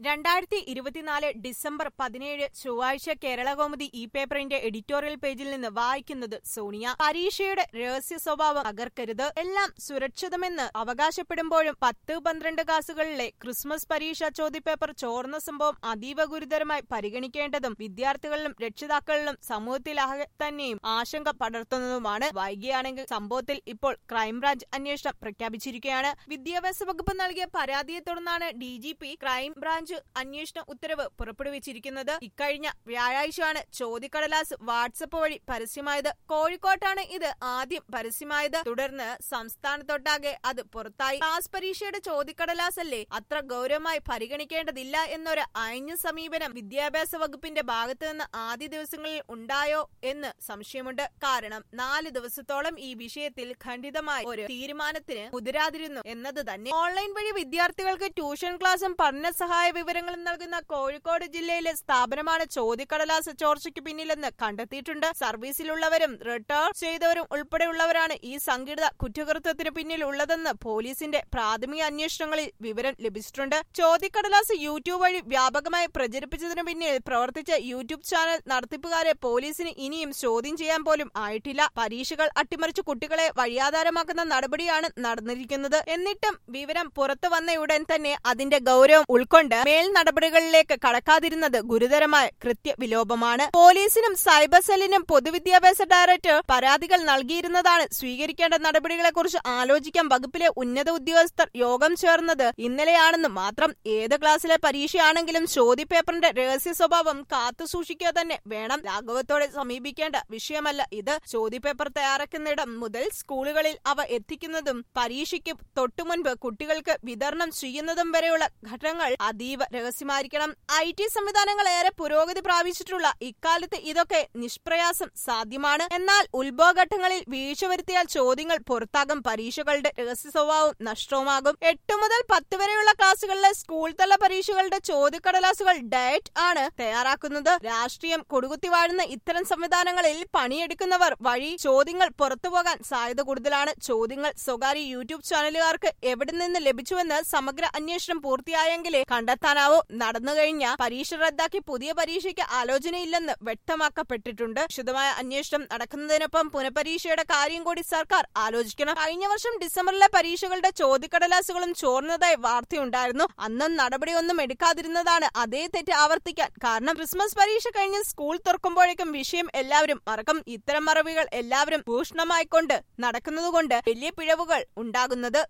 രണ്ടായിരത്തി ഇരുപത്തിനാല് ഡിസംബർ പതിനേഴ് ചൊവ്വാഴ്ച കേരളകൗമുദി ഇ പേപ്പറിന്റെ എഡിറ്റോറിയൽ പേജിൽ നിന്ന് വായിക്കുന്നത് സോണിയ പരീക്ഷയുടെ രഹസ്യ സ്വഭാവം തകർക്കരുത് എല്ലാം സുരക്ഷിതമെന്ന് അവകാശപ്പെടുമ്പോഴും പത്ത് പന്ത്രണ്ട് ക്ലാസുകളിലെ ക്രിസ്മസ് പരീക്ഷാ ചോദ്യപേപ്പർ ചോർന്ന സംഭവം അതീവ ഗുരുതരമായി പരിഗണിക്കേണ്ടതും വിദ്യാർത്ഥികളിലും രക്ഷിതാക്കളിലും സമൂഹത്തിലാകെ തന്നെയും ആശങ്ക പടർത്തുന്നതുമാണ് വൈകിയാണെങ്കിൽ സംഭവത്തിൽ ഇപ്പോൾ ക്രൈംബ്രാഞ്ച് അന്വേഷണം പ്രഖ്യാപിച്ചിരിക്കുകയാണ് വിദ്യാഭ്യാസ വകുപ്പ് നൽകിയ പരാതിയെ തുടർന്നാണ് ഡി ജി പി ക്രൈംബ്രാഞ്ച് അന്വേഷണ ഉത്തരവ് പുറപ്പെടുവിച്ചിരിക്കുന്നത് ഇക്കഴിഞ്ഞ വ്യാഴാഴ്ചയാണ് ചോദ്യക്കടലാസ് വാട്സപ്പ് വഴി പരസ്യമായത് കോഴിക്കോട്ടാണ് ഇത് ആദ്യം പരസ്യമായത് തുടർന്ന് സംസ്ഥാനത്തൊട്ടാകെ അത് പുറത്തായി ക്ലാസ് പരീക്ഷയുടെ ചോദ്യക്കടലാസ് അല്ലേ അത്ര ഗൗരവമായി പരിഗണിക്കേണ്ടതില്ല എന്നൊരു അയഞ്ഞ സമീപനം വിദ്യാഭ്യാസ വകുപ്പിന്റെ ഭാഗത്ത് നിന്ന് ആദ്യ ദിവസങ്ങളിൽ ഉണ്ടായോ എന്ന് സംശയമുണ്ട് കാരണം നാല് ദിവസത്തോളം ഈ വിഷയത്തിൽ ഖണ്ഡിതമായ ഒരു തീരുമാനത്തിന് മുതിരാതിരുന്നു എന്നത് തന്നെ ഓൺലൈൻ വഴി വിദ്യാർത്ഥികൾക്ക് ട്യൂഷൻ ക്ലാസും പഠന സഹായ വിവരങ്ങളും നൽകുന്ന കോഴിക്കോട് ജില്ലയിലെ സ്ഥാപനമാണ് ചോദ്യക്കടലാസ് ചോർച്ചയ്ക്ക് പിന്നിലെന്ന് കണ്ടെത്തിയിട്ടുണ്ട് സർവീസിലുള്ളവരും റിട്ടയർ ചെയ്തവരും ഉൾപ്പെടെയുള്ളവരാണ് ഈ സംഘടിത കുറ്റകൃത്യത്തിന് പിന്നിൽ ഉള്ളതെന്ന് പോലീസിന്റെ പ്രാഥമിക അന്വേഷണങ്ങളിൽ വിവരം ലഭിച്ചിട്ടുണ്ട് ചോദ്യക്കടലാസ് യൂട്യൂബ് വഴി വ്യാപകമായി പ്രചരിപ്പിച്ചതിനു പിന്നിൽ പ്രവർത്തിച്ച യൂട്യൂബ് ചാനൽ നടത്തിപ്പുകാരെ പോലീസിന് ഇനിയും ചോദ്യം ചെയ്യാൻ പോലും ആയിട്ടില്ല പരീക്ഷകൾ അട്ടിമറിച്ച് കുട്ടികളെ വഴിയാധാരമാക്കുന്ന നടപടിയാണ് നടന്നിരിക്കുന്നത് എന്നിട്ടും വിവരം പുറത്തു വന്നയുടൻ തന്നെ അതിന്റെ ഗൗരവം ഉൾക്കൊണ്ട് മേൽ നടപടികളിലേക്ക് കടക്കാതിരുന്നത് ഗുരുതരമായ കൃത്യവിലോപമാണ് പോലീസിനും സൈബർ സെല്ലിനും പൊതുവിദ്യാഭ്യാസ ഡയറക്ടർ പരാതികൾ നൽകിയിരുന്നതാണ് സ്വീകരിക്കേണ്ട നടപടികളെക്കുറിച്ച് ആലോചിക്കാൻ വകുപ്പിലെ ഉന്നത ഉദ്യോഗസ്ഥർ യോഗം ചേർന്നത് ഇന്നലെയാണെന്ന് മാത്രം ഏത് ക്ലാസ്സിലെ പരീക്ഷയാണെങ്കിലും ചോദ്യപേപ്പറിന്റെ രഹസ്യ സ്വഭാവം കാത്തുസൂക്ഷിക്കുക തന്നെ വേണം ലാഘവത്തോടെ സമീപിക്കേണ്ട വിഷയമല്ല ഇത് ചോദ്യപേപ്പർ തയ്യാറാക്കുന്നിടം മുതൽ സ്കൂളുകളിൽ അവ എത്തിക്കുന്നതും പരീക്ഷയ്ക്ക് തൊട്ടുമുൻപ് കുട്ടികൾക്ക് വിതരണം ചെയ്യുന്നതും വരെയുള്ള ഘട്ടങ്ങൾ അതീവ രഹസ്യമായിരിക്കണം ഐ ടി സംവിധാനങ്ങൾ ഏറെ പുരോഗതി പ്രാപിച്ചിട്ടുള്ള ഇക്കാലത്ത് ഇതൊക്കെ നിഷ്പ്രയാസം സാധ്യമാണ് എന്നാൽ ഉത്ഭവഘട്ടങ്ങളിൽ വീഴ്ച വരുത്തിയാൽ ചോദ്യങ്ങൾ പുറത്താകും പരീക്ഷകളുടെ രഹസ്യ സ്വഭാവം നഷ്ടവുമാകും എട്ട് മുതൽ പത്ത് വരെയുള്ള ക്ലാസുകളിലെ സ്കൂൾ തല പരീക്ഷകളുടെ ചോദ്യക്കടലാസുകൾ ഡയറ്റ് ആണ് തയ്യാറാക്കുന്നത് രാഷ്ട്രീയം കൊടുകുത്തി വാഴുന്ന ഇത്തരം സംവിധാനങ്ങളിൽ പണിയെടുക്കുന്നവർ വഴി ചോദ്യങ്ങൾ പുറത്തുപോകാൻ സാധ്യത കൂടുതലാണ് ചോദ്യങ്ങൾ സ്വകാര്യ യൂട്യൂബ് ചാനലുകാർക്ക് എവിടെ നിന്ന് ലഭിച്ചുവെന്ന് സമഗ്ര അന്വേഷണം പൂർത്തിയായെങ്കിലേ കണ്ടെത്താനാവൂ നടന്നു കഴിഞ്ഞ പരീക്ഷ റദ്ദാക്കി പുതിയ പരീക്ഷയ്ക്ക് ആലോചനയില്ലെന്ന് വ്യക്തമാക്കപ്പെട്ടിട്ടുണ്ട് വിശദമായ അന്വേഷണം നടക്കുന്നതിനൊപ്പം പുനഃപരീക്ഷയുടെ കാര്യം കൂടി സർക്കാർ ആലോചിക്കണം കഴിഞ്ഞ വർഷം ഡിസംബറിലെ പരീക്ഷകളുടെ ചോദ്യക്കടലാസുകളും ചോർന്നതായി വാർത്തയുണ്ടായിരുന്നു അന്നും നടപടിയൊന്നും എടുക്കാതിരുന്നതാണ് അതേ തെറ്റ് ആവർത്തിക്കാൻ കാരണം ക്രിസ്മസ് പരീക്ഷ കഴിഞ്ഞ് സ്കൂൾ തുറക്കുമ്പോഴേക്കും വിഷയം എല്ലാവരും മറക്കും ഇത്തരം മറവികൾ എല്ലാവരും ഭൂഷണമായിക്കൊണ്ട് നടക്കുന്നതുകൊണ്ട് വലിയ പിഴവുകൾ ഉണ്ടാകുന്നത്